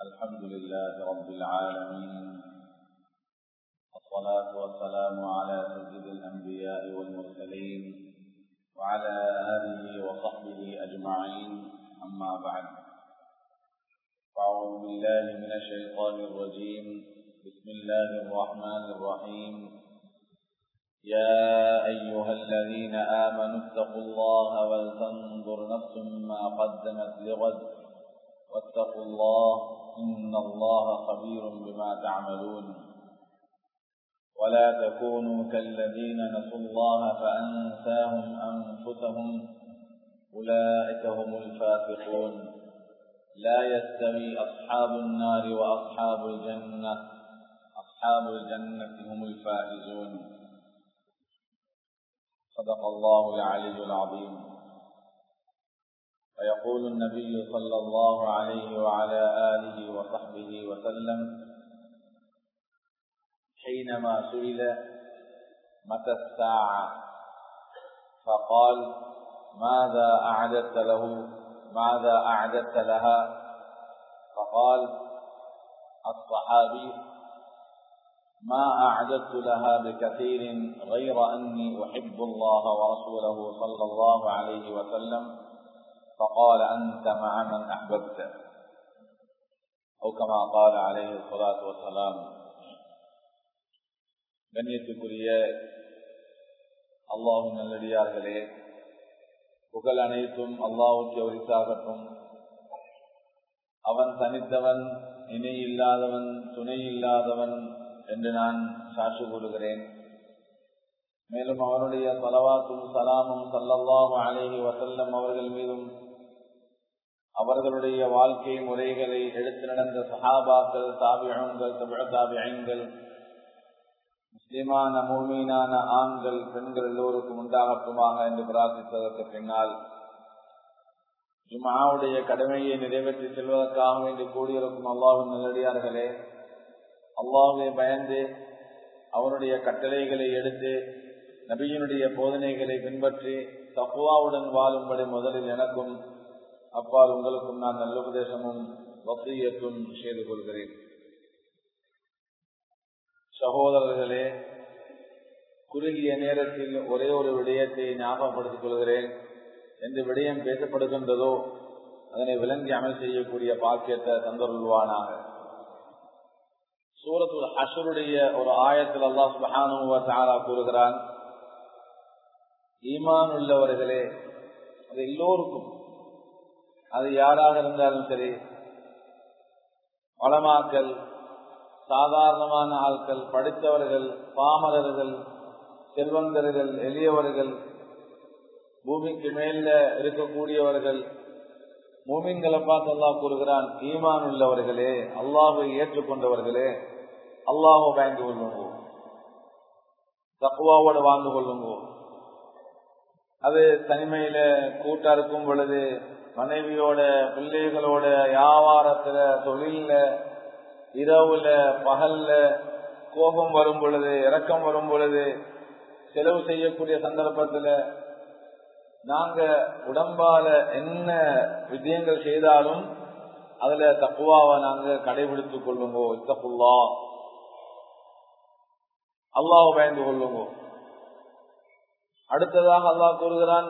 الحمد لله رب العالمين الصلاة والسلام على سيد الأنبياء والمرسلين وعلى آله وصحبه أجمعين أما بعد أعوذ بالله من الشيطان الرجيم بسم الله الرحمن الرحيم يا أيها الذين آمنوا اتقوا الله ولتنظر نفس ما قدمت لغد واتقوا الله إن الله خبير بما تعملون ولا تكونوا كالذين نسوا الله فأنساهم أنفسهم أولئك هم الفاسقون لا يستوي أصحاب النار وأصحاب الجنة أصحاب الجنة هم الفائزون صدق الله العلي العظيم ويقول النبي صلى الله عليه وعلى آله وصحبه وسلم حينما سئل متى الساعة فقال ماذا أعددت له ماذا أعددت لها فقال الصحابي ما أعددت لها بكثير غير أني أحب الله ورسوله صلى الله عليه وسلم فقال أنت مع من أحببت أو كما قال عليه الصلاة والسلام கண்ணியத்துக்குரிய அல்லாஹும் நல்லடியார்களே புகழ் அனைத்தும் அல்லாவுக்கு உரித்தாகட்டும் அவன் தனித்தவன் இணை இல்லாதவன் துணை இல்லாதவன் என்று நான் சாட்சி கூறுகிறேன் மேலும் அவனுடைய தலவாத்தும் சலாமும் சல்லல்லாஹு அலேஹி வசல்லம் அவர்கள் மீதும் அவர்களுடைய வாழ்க்கை முறைகளை எடுத்து நடந்த சஹாபாக்கள் தாபியங்கள் தமிழ தாபியங்கள் முஸ்லிமான மூமீனான ஆண்கள் பெண்கள் எல்லோருக்கும் உண்டாகட்டுமாக என்று பிரார்த்தித்ததற்கு பின்னால் ஜுமாவுடைய கடமையை நிறைவேற்றி செல்வதற்காக வேண்டி கூடியிருக்கும் அல்லாஹின் நல்லடியார்களே அல்லாஹை பயந்து அவருடைய கட்டளைகளை எடுத்து நபியினுடைய போதனைகளை பின்பற்றி தப்புவாவுடன் வாழும்படி முதலில் எனக்கும் அப்பால் உங்களுக்கும் நான் நல்ல உபதேசமும் வசியத்தும் செய்து கொள்கிறேன் சகோதரர்களே குறுகிய நேரத்தில் ஒரே ஒரு விடயத்தை ஞாபகப்படுத்திக் கொள்கிறேன் எந்த விடயம் பேசப்படுகின்றதோ அதனை விளங்கி அமல் செய்யக்கூடிய பாக்கியத்தை தந்தருள்வானாக சூரத்துல் ஹஷருடைய ஒரு ஆயத்தில் அல்லாஹ் சுபஹானு கூறுகிறான் ஈமான் உள்ளவர்களே அது எல்லோருக்கும் அது யாராக இருந்தாலும் சரி வளமாக்கல் சாதாரணமான ஆட்கள் படித்தவர்கள் பாமரர்கள் செல்வந்தர்கள் எளியவர்கள் பூமிக்கு மேல இருக்கக்கூடியவர்கள் மூமின்களை பார்த்து அல்லாஹ் கூறுகிறான் ஈமான் உள்ளவர்களே அல்லாஹை ஏற்றுக்கொண்டவர்களே அல்லாஹோ பயந்து கொள்ளுங்க தக்குவாவோட வாழ்ந்து கொள்ளுங்க அது தனிமையில கூட்டா இருக்கும் பொழுது மனைவியோட பிள்ளைகளோட வியாபாரத்துல தொழில இரவுல பகல்ல கோபம் வரும் பொழுது இறக்கம் வரும் பொழுது செலவு செய்யக்கூடிய சந்தர்ப்பத்துல நாங்க உடம்பால என்ன விஜயங்கள் செய்தாலும் அதுல தப்புவாவை நாங்க கடைபிடித்துக் கொள்ளுங்கோ இத்தப்புல்லா அல்லாஹ் பயந்து கொள்ளுங்கோ அடுத்ததாக அல்லாஹ் கூறுகிறான்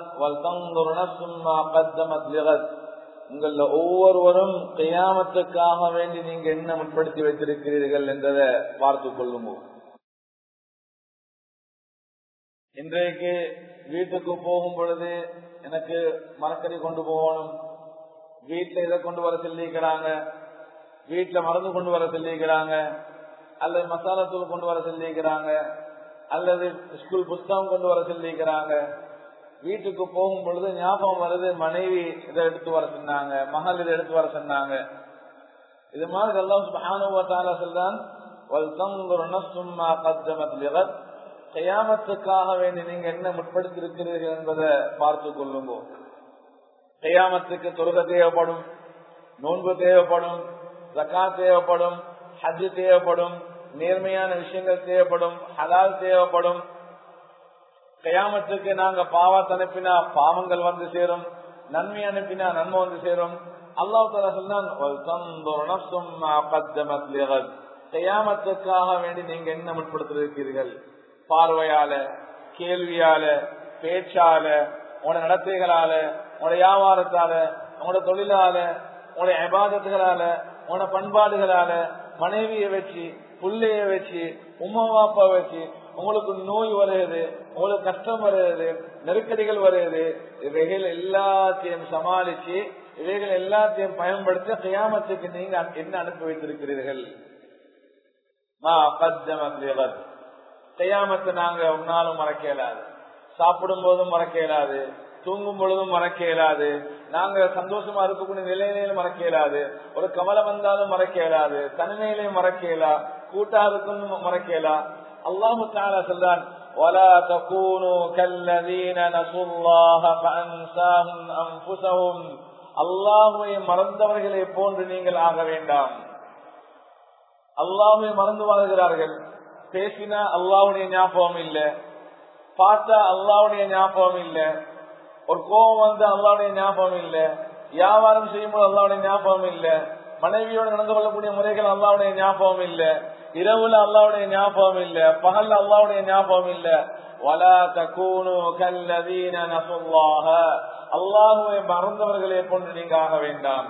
உங்கள ஒவ்வொருவரும் கையாமத்துக்காக வேண்டி நீங்க என்ன முற்படுத்தி வைத்திருக்கிறீர்கள் என்றதை பார்த்து கொள்ளுங்க இன்றைக்கு வீட்டுக்கு போகும் பொழுது எனக்கு மரக்கறி கொண்டு போகணும் வீட்டுல இதை கொண்டு வர சொல்லிக்கிறாங்க வீட்டுல மருந்து கொண்டு வர சொல்லிக்கிறாங்க அல்லது மசாலா தூள் கொண்டு வர சொல்லிக்கிறாங்க அல்லது ஸ்கூல் புஸ்தகம் கொண்டு வர சொல்லிக்கிறாங்க வீட்டுக்கு போகும் பொழுது ஞாபகம் வருது மனைவி இதை எடுத்து வர சொன்னாங்க மகள் இதை எடுத்து வர சொன்னாங்க இது மாதிரி எல்லாம் சொல்றான் கையாமத்துக்காக வேண்டி நீங்க என்ன முற்படுத்தி இருக்கிறீர்கள் என்பதை பார்த்து கொள்ளுங்க கையாமத்துக்கு தொழுக தேவைப்படும் நோன்பு தேவைப்படும் ஜக்கா தேவைப்படும் ஹஜ் தேவைப்படும் நேர்மையான விஷயங்கள் தேவைப்படும் ஹலால் தேவைப்படும் கயாமத்துக்கு நாங்க பாவத்தை அனுப்பினா பாவங்கள் வந்து சேரும் நன்மை அனுப்பினா நன்மை வந்து சேரும் அல்லாஹ் தாலா சொன்னான் கையாமத்துக்காக வேண்டி நீங்க என்ன முற்படுத்திருக்கிறீர்கள் பார்வையால கேள்வியால பேச்சால உங்களோட நடத்தைகளால உங்களோட வியாபாரத்தால உங்களோட தொழிலால உங்களுடைய அபாதத்துகளால உங்களோட பண்பாடுகளால மனைவியை வச்சு புள்ளைய வச்சு உமா அப்பா வச்சு உங்களுக்கு நோய் வருகிறது உங்களுக்கு கஷ்டம் வருகிறது நெருக்கடிகள் வருகிறது இவைகள் எல்லாத்தையும் சமாளிச்சு இவைகள் எல்லாத்தையும் பயன்படுத்தி கையாமத்துக்கு நீங்க என்ன அனுப்பி வைத்திருக்கிறீர்கள் கையாமத்தை நாங்க உன்னாலும் மறக்க இயலாது சாப்பிடும் போதும் மறக்க இயலாது தூங்கும் பொழுதும் மறக்க இயலாது நாங்க சந்தோஷமா இருக்கக்கூடிய நிலையிலையும் மறக்க இயலாது ஒரு கவலம் வந்தாலும் மறக்க இயலாது தனிமையிலையும் மறக்க இயலா கூட்டா இருக்கும் மறக்க இயலா அல்லாஹு தாலா சொல்றான் ولا تكونوا كالذين نسوا الله فأنساهم أنفسهم அல்லாஹுவை மறந்தவர்களை போன்று நீங்கள் ஆக வேண்டாம் அல்லாஹுவை மறந்து வாழ்கிறார்கள் பேசினா அல்லாவுடைய ஞாபகம் இல்ல பார்த்தா அல்லாவுடைய ஞாபகம் இல்ல ஒரு கோபம் வந்து அல்லாவுடைய ஞாபகம் இல்ல வியாபாரம் செய்யும்போது அல்லாவுடைய ஞாபகம் இல்ல மனைவியோடு நடந்து கொள்ளக்கூடிய முறைகள் அல்லாவுடைய ஞாபகம் இல்ல இரவுல அல்லாவுடைய ஞாபகம் இல்ல பகல்ல அல்லாவுடைய ஞாபகம் இல்ல ولا تكونوا كالذين نسوا الله அல்லாஹுவை மறந்தவர்களை போன்று நீங்க ஆக வேண்டாம்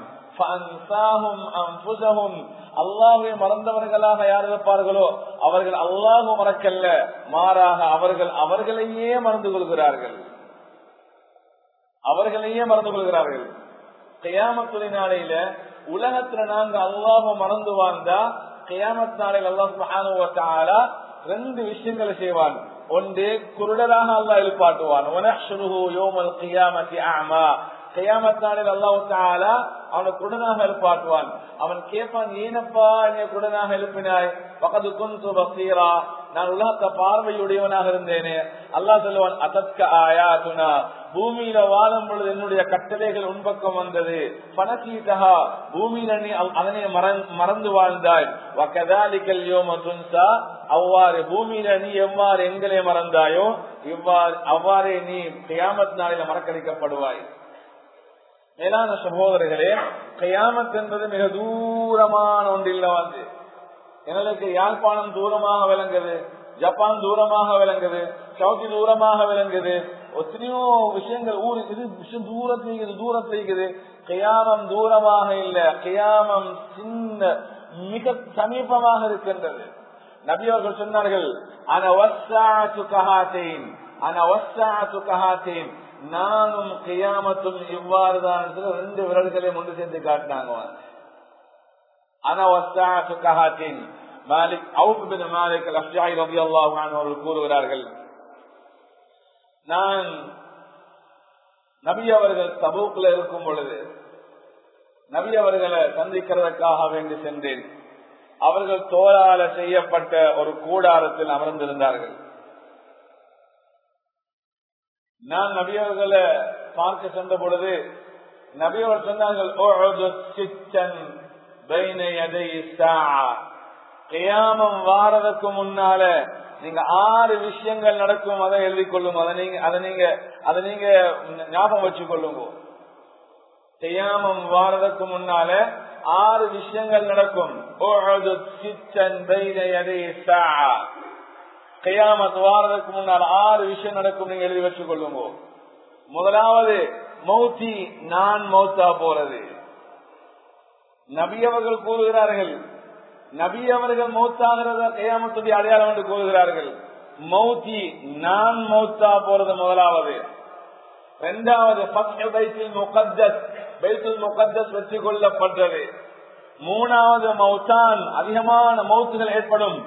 அல்லாஹுவை மறந்தவர்களாக யார் இருப்பார்களோ அவர்கள் அல்லாஹு மறக்கல்ல மாறாக அவர்கள் அவர்களையே மறந்து கொள்கிறார்கள் அவர்களையே மறந்து கொள்கிறார்கள் கையாமத்துறை நாளையில உலகத்துல நாங்க அல்லாஹ மறந்து வாழ்ந்தா கையாமத் நாளையில் அல்லாஹ் ரெண்டு விஷயங்களை செய்வான் ஒன்று குருடராக அல்லாஹ் எழுப்பாட்டுவான் கையாமத்தாளில் அல்லாஹு தாலா அவனை குடனாக எழுப்பாட்டுவான் அவன் கேட்பான் ஏனப்பா என்னை குடனாக எழுப்பினாய் பக்கத்து குந்து பசீரா நான் உலகத்த பார்வையுடையவனாக இருந்தேனே அல்லாஹ் சொல்லுவான் அதற்க ஆயாத்துனா பூமியில வாழும் பொழுது என்னுடைய கட்டளைகள் உன்பக்கம் வந்தது பணசீதகா பூமியில நீ அதனை மறந்து வாழ்ந்தாய் வக்கதாலிக்கல் யோம துன்சா அவ்வாறு பூமியில நீ எவ்வாறு எங்களை மறந்தாயோ இவ்வாறு அவ்வாறே நீ கியாமத் நாளில மறக்கடிக்கப்படுவாய் மேலான சகோதரர்களே கயாமத் என்பது மிக தூரமான ஒன்றில் வந்து எங்களுக்கு யாழ்ப்பாணம் தூரமாக விளங்குது ஜப்பான் தூரமாக விளங்குது சவுதி தூரமாக விளங்குது எத்தனையோ விஷயங்கள் ஊர் இது விஷயம் தூரத்தில் இருக்குது தூரத்தில் இருக்குது கயாமம் தூரமாக இல்ல கயாமம் சின்ன மிக சமீபமாக இருக்கின்றது நபி அவர்கள் சொன்னார்கள் அனவசாத்து கஹாத்தேன் அனவசாத்து கஹாத்தேன் நானும் கியாமத்தும் இவ்வாறு தான் ரெண்டு விரல்களையும் ஒன்று சேர்த்து காட்டினாங்க அனவசாத்தின் மாலிக் அவுப் பின் மாலிக் அப்ஜாய் ரபி அல்லாஹ் அவர்கள் கூறுகிறார்கள் நான் நபி அவர்கள் தபூக்குல இருக்கும் பொழுது நபி அவர்களை சந்திக்கிறதுக்காக வேண்டி சென்றேன் அவர்கள் தோளால செய்யப்பட்ட ஒரு கூடாரத்தில் அமர்ந்திருந்தார்கள் நான் நபியவர்களை பார்க்க சென்ற பொழுது நபியவர் சொன்னார்கள் கியாமம் வாரதுக்கு முன்னால நீங்க ஆறு விஷயங்கள் நடக்கும் அதை எழுதி கொள்ளுங்க அதை நீங்க அதை நீங்க அதை நீங்க ஞாபகம் வச்சு கொள்ளுங்க கியாமம் வாரதுக்கு முன்னால ஆறு விஷயங்கள் நடக்கும் கையாமத் வாரதுக்கு முன்னால் ஆறு விஷயம் நடக்கும் நீங்க எழுதி வச்சுக் கொள்ளுங்க முதலாவது மௌத்தி நான் மௌத்தா போறது நபி அவர்கள் கூறுகிறார்கள் நபி அவர்கள் மௌத்தாகிறத கையாமத்துடைய அடையாளம் என்று கூறுகிறார்கள் மௌத்தி நான் மௌத்தா போறது முதலாவது இரண்டாவது முகத்தஸ் பைத்துல் முகத்தஸ் வச்சு கொள்ளப்பட்டது மூணாவது மௌத்தான் அதிகமான மௌத்துகள் ஏற்படும்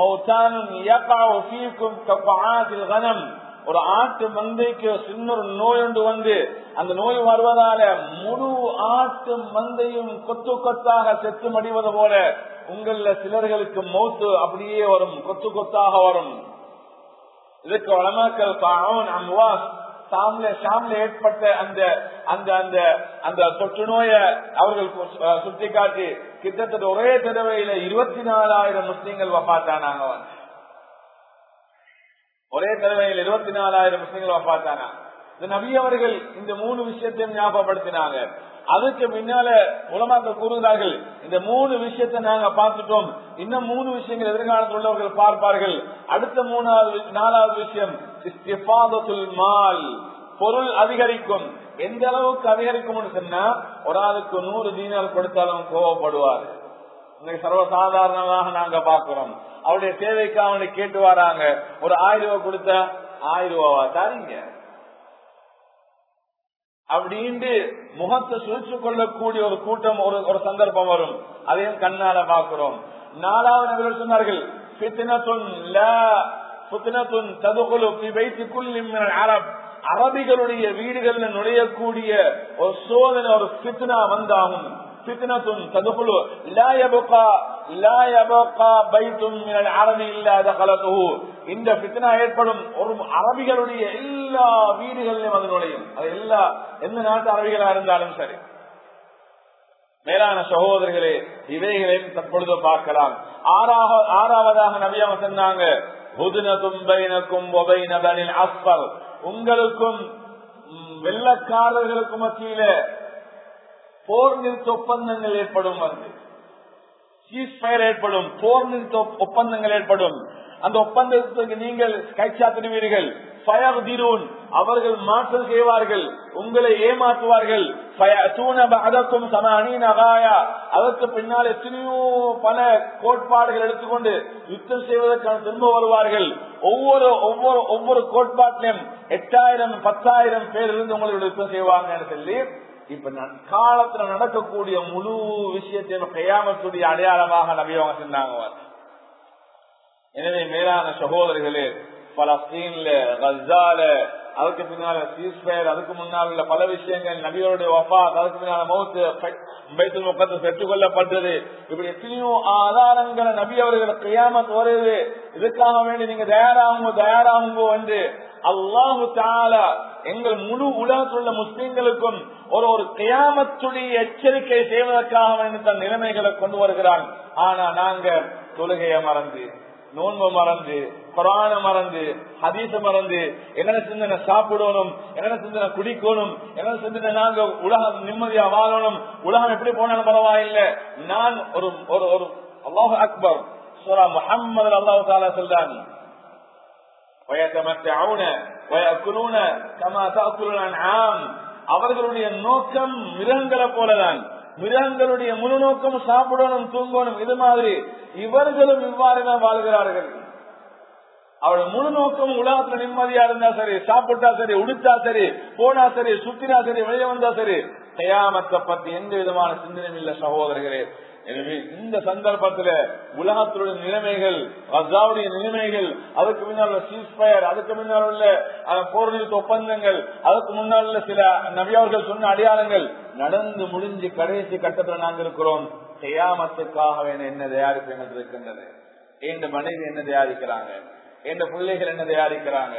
ஒரு ஆட்டு மந்தைக்கு சின்ன நோய் ஒன்று வந்து அந்த நோய் வருவதால முழு ஆட்டு மந்தையும் கொத்து கொத்தாக செத்து மடிவது போல உங்கள சிலர்களுக்கு மௌத்து அப்படியே வரும் கொத்து கொத்தாக வரும் இதுக்கு வளமாக்கல் அம்வாஸ் சாம்ல ஷாம்ல ஏற்பட்ட அந்த அந்த அந்த அந்த தொற்று நோய அவர்கள் சுட்டி காட்டி கிட்டத்தட்ட ஒரே தடவையில இருபத்தி நாலாயிரம் முஸ்லீம்கள் வப்பாத்தானாங்க ஒரே தடவையில் இருபத்தி நாலாயிரம் முஸ்லீம்கள் வப்பாத்தானா இந்த நபி அவர்கள் இந்த மூணு விஷயத்தையும் ஞாபகப்படுத்தினாங்க அதுக்கு பின்னால உலமாக்க கூறுகிறார்கள் இந்த மூணு விஷயத்தை நாங்க பார்த்துட்டோம் இன்னும் மூணு விஷயங்கள் எதிர்காலத்தில் உள்ளவர்கள் பார்ப்பார்கள் அடுத்த மூணாவது நாலாவது விஷயம் இஸ்திஃபாதத்துல் மால் பொருள் அதிகரிக்கும் எந்த அளவுக்கு அதிகரிக்கும் சொன்னா ஒரு ஆளுக்கு நூறு தீனார் கொடுத்தாலும் கோவப்படுவார் இன்னைக்கு சர்வசாதாரணமாக நாங்க பாக்குறோம் அவருடைய தேவைக்கு அவனை கேட்டு வராங்க ஒரு ஆயிரம் ரூபாய் கொடுத்தா ஆயிரம் ரூபாவா தாரீங்க அப்படின்ட்டு முகத்தை சுழிச்சு கொள்ளக்கூடிய ஒரு கூட்டம் ஒரு ஒரு சந்தர்ப்பம் வரும் அதையும் கண்ணால பாக்குறோம் நாலாவது நபர்கள் சொன்னார்கள் ஃபித்னத்துன் லா ஃபித்னத்துன் ததுகுலு ஃபி பைத்தி குல்லி மினல் அரப் அரபிகளுடைய வீடுகள்ல நுழையக்கூடிய ஒரு சோதனை ஒரு ஃபித்னா வந்தாகும் ஃபித்னத்துன் ததுகுலு லா யபகா லா யபகா பைத்துன் மினல் அரபி இல்லா தகலதுஹு இந்த ஃபித்னா ஏற்படும் ஒரு அரபிகளுடைய எல்லா வீடுகளிலும் அது நுழையும் அது எல்லா எந்த நாட்டு அரபிகளா இருந்தாலும் சரி மேலான சகோதரர்களே இவைகளையும் தற்பொழுது பார்க்கலாம் ஆறாக ஆறாவதாக நபியாம சொன்னாங்க அஸ்பர் உங்களுக்கும் ம், வெள்ளக்காரர்களுக்கும் மத்தியில போர் நிறுத்த ஒப்பந்தங்கள் ஏற்படும் வந்து சீஸ்பயர் ஏற்படும் போர் நிறுத்த ஒப்- ஒப்பந்தங்கள் ஏற்படும் அந்த ஒப்பந்தத்துக்கு நீங்கள் கைச்சாத்திடுவீர்கள் ஃபயர்திரூன். அவர்கள் மாற்றம் செய்வார்கள் உங்களை ஏமாற்றுவார்கள் ஃபயஅத்தூன பஅதக்கும் சமானீன காயா. அதற்கு பின்னால் எத்தனையோ பல கோட்பாடுகள் எடுத்துக்கொண்டு யுத்தம் செய்வதற்கான திரும்ப வருவார்கள் ஒவ்வொரு ஒவ்வொரு ஒவ்வொரு கோட்பாட்டிலும் எட்டாயிரம் பத்தாயிரம் பேர் இருந்து உங்களுக்கு யுத்தம் செய்வாங்கன்னு சொல்லி இப்ப ந- காலத்துல நடக்கக்கூடிய முழு விஷயத்தையும் கையாமத்துடைய அடையாளமாக நபியவங்க சொன்னாங்க எனவே மேலான சகோதரர்களே பலஸ்தீன்ல கசால அதுக்கு பின்னால சீஸ்பயர் அதுக்கு முன்னால் உள்ள பல விஷயங்கள் நபியோடைய வஃபா அதுக்கு பின்னால மௌத்து பைத்துல் முகத்தை பெற்றுக் கொள்ளப்பட்டது இப்படி எத்தனையோ ஆதாரங்களை நபி அவர்கள் கையாமத் வருது இதுக்காக வேண்டி நீங்க தயாராகுங்க தயாராகுங்கோ என்று அல்லாஹு தாலா எங்கள் முழு உலகத்தில் உள்ள முஸ்லிம்களுக்கும் ஒரு ஒரு கியாமத்துடைய எச்சரிக்கை செய்வதற்காக வேண்டி தன் நிலைமைகளை கொண்டு வருகிறான் ஆனா நாங்க தொழுகையை மறந்து நோன்பு மறந்து குரான மறந்து ஹதீச மறந்து என்ன சிந்தனை சாப்பிடணும் என்ன சிந்தனை குடிக்கணும் என்ன சிந்தனை நாங்க உலகம் நிம்மதியா வாழணும் உலகம் எப்படி போனாலும் பரவாயில்லை நான் ஒரு ஒரு ஒரு அல்லாஹ் அக்பர் சூரா முஹம்மது அல்லாஹ் தாலா சொல்றாங்க ويتمتعون ويأكلون كما تأكل الأنعام அவர்களுடைய நோக்கம் மிருகங்களை போலதான் மிருகங்களுடைய முழு நோக்கம் சாப்பிடணும் தூங்கணும் இது மாதிரி இவர்களும் இவ்வாறுதான் வாழ்கிறார்கள் அவருடைய முழு நோக்கம் உலகத்துல நிம்மதியா இருந்தா சரி சாப்பிட்டா சரி உடுத்தா சரி போனா சரி சுத்தினா சரி வெளியே வந்தா சரி கயாமத்தை பத்தி எந்த விதமான சிந்தனையும் இல்ல சகோதரர்களே எனவே இந்த சந்தர்ப்பத்துல உலகத்துடைய நிலைமைகள் ரஜாவுடைய நிலைமைகள் அதுக்கு முன்னால் உள்ள சீஸ்பயர் அதுக்கு முன்னால் உள்ள அஹ், போர் நிறுத்த ஒப்பந்தங்கள் அதுக்கு முன்னால் உள்ள சில நபியவர்கள் சொன்ன அடையாளங்கள் நடந்து முடிஞ்சு கடைசி கட்டத்தில் நாங்கள் இருக்கிறோம் செய்யாமத்துக்காக வேணும் என்ன தயாரிப்பு எங்களுக்கு இருக்கின்றது என் மனைவி என்ன தயாரிக்கிறாங்க என் பிள்ளைகள் என்ன தயாரிக்கிறாங்க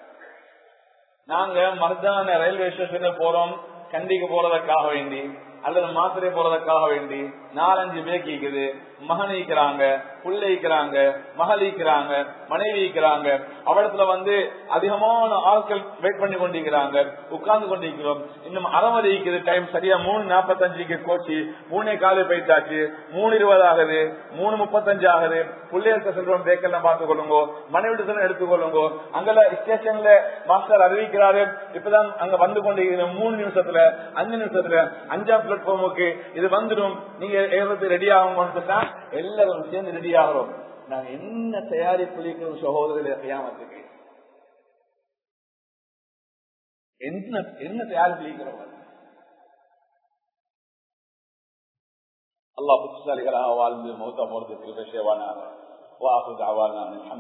நாங்க மர்தான ரயில்வே ஸ்டேஷன்ல போறோம் கண்டிக்கு போறதுக்காக வேண்டி அல்லது மாத்திரை போறதுக்காக வேண்டி நாலஞ்சு பேக் ஈக்குது மகன் ஈக்கிறாங்க புள்ளை ஈக்கிறாங்க மகள் ஈக்கிறாங்க மனைவி ஈக்கிறாங்க அவடத்துல வந்து அதிகமான ஆட்கள் வெயிட் பண்ணி கொண்டிருக்கிறாங்க உட்கார்ந்து கொண்டிருக்கிறோம் இன்னும் அறமதி ஈக்குது டைம் சரியா மூணு நாற்பத்தஞ்சுக்கு கோச்சி மூணே காலு போயிட்டாச்சு மூணு இருபது ஆகுது மூணு முப்பத்தஞ்சு ஆகுது பிள்ளைகளுக்கு செல்றோம் பிரேக்கெல்லாம் பார்த்துக் கொள்ளுங்க மனைவி செல்லும் எடுத்துக்கொள்ளுங்க அங்கல ஸ்டேஷன்ல மாஸ்டர் அறிவிக்கிறாரு இப்பதான் அங்க வந்து கொண்டிருக்கிற மூணு நிமிஷத்துல அஞ்சு நிமிஷத்துல அஞ்சாம் பிளாட்ஃபார்முக்கு இது வந்துடும் நீங்க ஏறது ரெடி ஆகும் எல்லாரும் சேர்ந்து ரெடி ஆகிறோம் நாங்க என்ன தயாரிப்பு சகோதரர்களை செய்யாமத்துக்கு என்ன என்ன தயாரிப்பு அல்லாஹ் புத்திசாலிகளாக வாழ்ந்து மௌத்தா போறதுக்கு விஷயவானாக வாசு தாவான